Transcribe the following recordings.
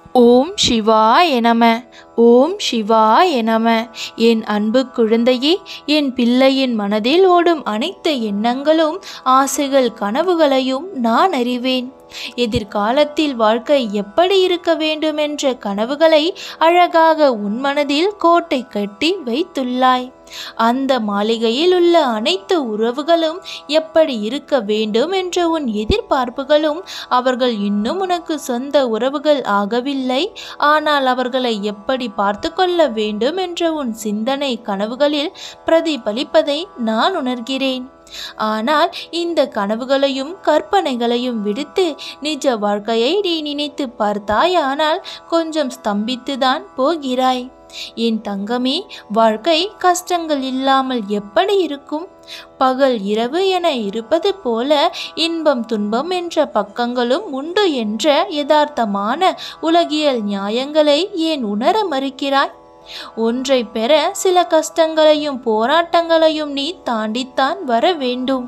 ஓம் சிவாய நம ஓம் சிவாய நம என் அன்பு குழந்தையே என் பிள்ளையின் மனதில் ஓடும் அனைத்து எண்ணங்களும் ஆசைகள் கனவுகளையும் நான் அறிவேன் எதிர்காலத்தில் வாழ்க்கை எப்படி இருக்க வேண்டும் என்ற கனவுகளை அழகாக உன் மனதில் கோட்டை கட்டி வைத்துள்ளாய் அந்த மாளிகையில் உள்ள அனைத்து உறவுகளும் எப்படி இருக்க வேண்டும் என்ற உன் எதிர்பார்ப்புகளும் அவர்கள் இன்னும் உனக்கு சொந்த உறவுகள் ஆகவில்லை ஆனால் அவர்களை எப்படி பார்த்து கொள்ள வேண்டும் என்ற உன் சிந்தனை கனவுகளில் பிரதிபலிப்பதை நான் உணர்கிறேன் ஆனால் இந்த கனவுகளையும் கற்பனைகளையும் விடுத்து நிஜ வாழ்க்கையை நீ நினைத்து பார்த்தாயானால் கொஞ்சம் ஸ்தம்பித்துதான் போகிறாய் என் தங்கமே வாழ்க்கை கஷ்டங்கள் இல்லாமல் எப்படி இருக்கும் பகல் இரவு என இருப்பது போல இன்பம் துன்பம் என்ற பக்கங்களும் உண்டு என்ற யதார்த்தமான உலகியல் நியாயங்களை ஏன் உணர மறுக்கிறாய் ஒன்றை பெற சில கஷ்டங்களையும் போராட்டங்களையும் நீ தாண்டித்தான் வர வேண்டும்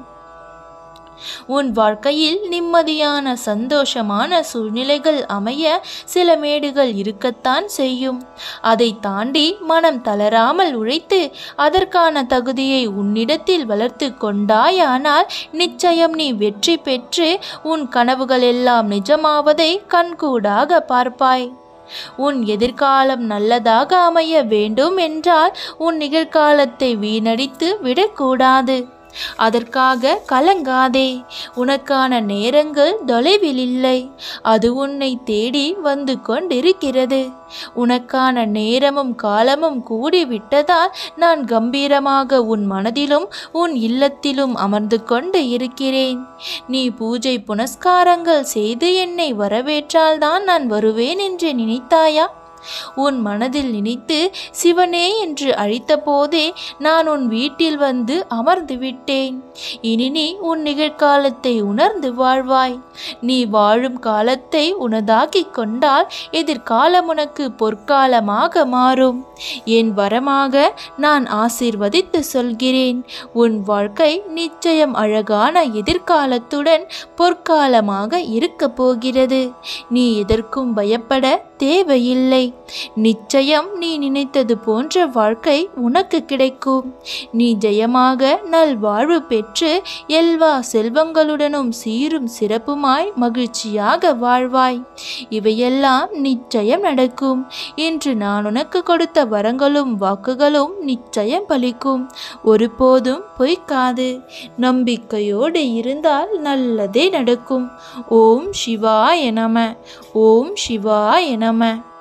உன் வாழ்க்கையில் நிம்மதியான சந்தோஷமான சூழ்நிலைகள் அமைய சில மேடுகள் இருக்கத்தான் செய்யும் அதை தாண்டி மனம் தளராமல் உழைத்து அதற்கான தகுதியை உன்னிடத்தில் வளர்த்து கொண்டாயானால் நிச்சயம் நீ வெற்றி பெற்று உன் கனவுகள் எல்லாம் நிஜமாவதை கண்கூடாக பார்ப்பாய் உன் எதிர்காலம் நல்லதாக அமைய வேண்டும் என்றால் உன் நிகழ்காலத்தை வீணடித்து விடக்கூடாது அதற்காக கலங்காதே உனக்கான நேரங்கள் தொலைவில் இல்லை அது உன்னை தேடி வந்து கொண்டிருக்கிறது உனக்கான நேரமும் காலமும் கூடிவிட்டதால் நான் கம்பீரமாக உன் மனதிலும் உன் இல்லத்திலும் அமர்ந்து கொண்டு இருக்கிறேன் நீ பூஜை புனஸ்காரங்கள் செய்து என்னை வரவேற்றால்தான் நான் வருவேன் என்று நினைத்தாயா உன் மனதில் நினைத்து சிவனே என்று அழைத்த போதே நான் உன் வீட்டில் வந்து அமர்ந்து விட்டேன் இனி நீ உன் நிகழ்காலத்தை உணர்ந்து வாழ்வாய் நீ வாழும் காலத்தை உனதாக்கிக் கொண்டால் எதிர்காலம் உனக்கு பொற்காலமாக மாறும் என் வரமாக நான் ஆசீர்வதித்து சொல்கிறேன் உன் வாழ்க்கை நிச்சயம் அழகான எதிர்காலத்துடன் பொற்காலமாக இருக்கப் போகிறது நீ எதற்கும் பயப்பட தேவையில்லை நிச்சயம் நீ நினைத்தது போன்ற வாழ்க்கை உனக்கு கிடைக்கும் நீ ஜெயமாக நல்வாழ்வு பெற்று எல்லா செல்வங்களுடனும் சீரும் சிறப்புமாய் மகிழ்ச்சியாக வாழ்வாய் இவையெல்லாம் நிச்சயம் நடக்கும் இன்று நான் உனக்கு கொடுத்த வரங்களும் வாக்குகளும் நிச்சயம் பலிக்கும் ஒருபோதும் பொய்க்காது நம்பிக்கையோடு இருந்தால் நல்லதே நடக்கும் ஓம் சிவாய நம ஓம் சிவாய நம